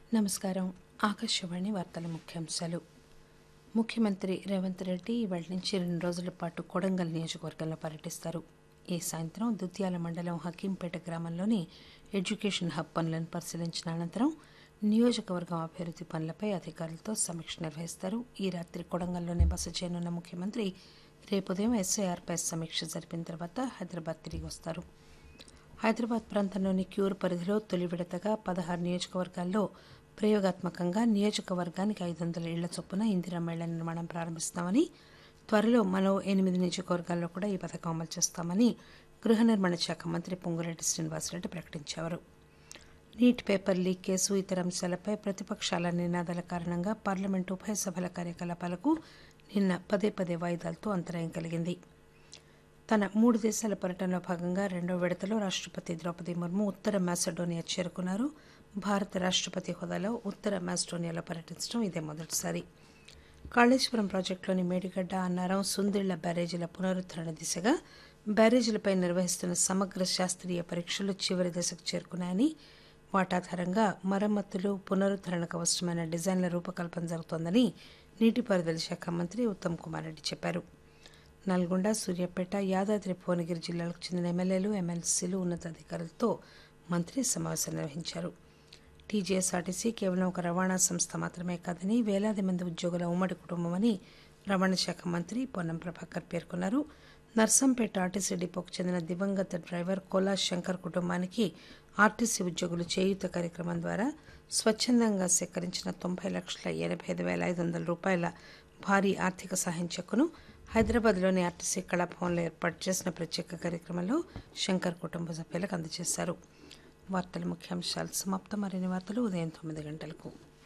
నమస్కారం ఆకాశవాణి వార్తల ముఖ్యాంశాలు ముఖ్యమంత్రి రేవంత్ రెడ్డి ఇవాళ నుంచి రెండు రోజుల పాటు కొడంగల్ నియోజకవర్గంలో పర్యటిస్తారు ఈ సాయంత్రం దుత్యాల మండలం హకీంపేట గ్రామంలోని ఎడ్యుకేషన్ హబ్ పనులను పరిశీలించిన అనంతరం నియోజకవర్గం అభివృద్ధి పనులపై అధికారులతో సమీక్ష నిర్వహిస్తారు ఈ రాత్రి కొడంగల్లోనే బస చేయనున్న ముఖ్యమంత్రి రేపు ఉదయం ఎస్ఐఆర్పై సమీక్ష జరిపిన తర్వాత హైదరాబాద్ తిరిగి వస్తారు హైదరాబాద్ ప్రాంతంలోని క్యూర్ పరిధిలో తొలి విడతగా పదహారు నియోజకవర్గాల్లో ప్రయోగాత్మకంగా నియోజకవర్గానికి ఐదు వందల ఇళ్ల చొప్పున ఇందిరా మేళ్ల నిర్మాణం ప్రారంభిస్తామని త్వరలో మరో ఎనిమిది నియోజకవర్గాల్లో కూడా ఈ పథకం అమలు చేస్తామని గృహ నిర్మాణ శాఖ మంత్రి పొంగురెడ్డి శ్రీనివాసరెడ్డి ప్రకటించారు నీట్ పేపర్ లీక్ కేసు ఇతర అంశాలపై ప్రతిపక్షాల నినాదాల కారణంగా పార్లమెంటు ఉభయ సభల కార్యకలాపాలకు నిన్న పదే పదే వాయిదాలతో అంతరాయం కలిగింది తన మూడు దేశాల పర్యటనలో భాగంగా రెండో విడతలో రాష్టపతి ద్రౌపది ముర్ము ఉత్తర మాసెడోనియా చేరుకున్నారు భారత రాష్టపతి హోదాలో ఉత్తర మాసిడోనియాలో పర్యటించడం ఇదే మొదటిసారి కాళేశ్వరం ప్రాజెక్టులోని మేడిగడ్డ అన్నారం సుందిళ్ల బ్యారేజీల పునరుద్దరణ దిశగా బ్యారేజీలపై నిర్వహిస్తున్న సమగ్ర శాస్త్రీయ పరీక్షలు చివరి దశకు చేరుకున్నాయని వాటాధారంగా మరమ్మతులు పునరుద్దరణకు అవసరమైన డిజైన్ల రూపకల్పన జరుగుతోందని నీటిపారుదల శాఖ మంత్రి ఉత్తమ్ కుమార్ రెడ్డి చెప్పారు నల్గొండ సూర్యాపేట యాదాద్రి భువనగిరి జిల్లాలకు చెందిన ఎమ్మెల్యేలు ఎమ్మెల్సీలు ఉన్నతాధికారులతో మంత్రి సమావేశం నిర్వహించారు టీజీఎస్ఆర్టీసీ కేవలం ఒక రవాణా సంస్థ మాత్రమే కాదని వేలాది మంది ఉద్యోగుల ఉమ్మడి కుటుంబమని రవాణా శాఖ మంత్రి పొన్నం ప్రభాకర్ పేర్కొన్నారు నర్సంపేట ఆర్టీసీ డిపోకు చెందిన దివంగత డ్రైవర్ కోలా శంకర్ కుటుంబానికి ఆర్టీసీ ఉద్యోగులు చేయూత కార్యక్రమం ద్వారా స్వచ్ఛందంగా సేకరించిన తొంభై లక్షల ఎనభై ఐదు వేల ఐదు వందల రూపాయల భారీ ఆర్థిక సహాయం చెక్కును హైదరాబాద్లోని ఆర్టీసీ కళాభవన్లో ఏర్పాటు చేసిన ప్రత్యేక కార్యక్రమంలో శంకర్ కుటుంబ సభ్యులకు అందజేశారు వార్తల ముఖ్యాంశాలు సమాప్తం మరిన్ని వార్తలు ఉదయం తొమ్మిది గంటలకు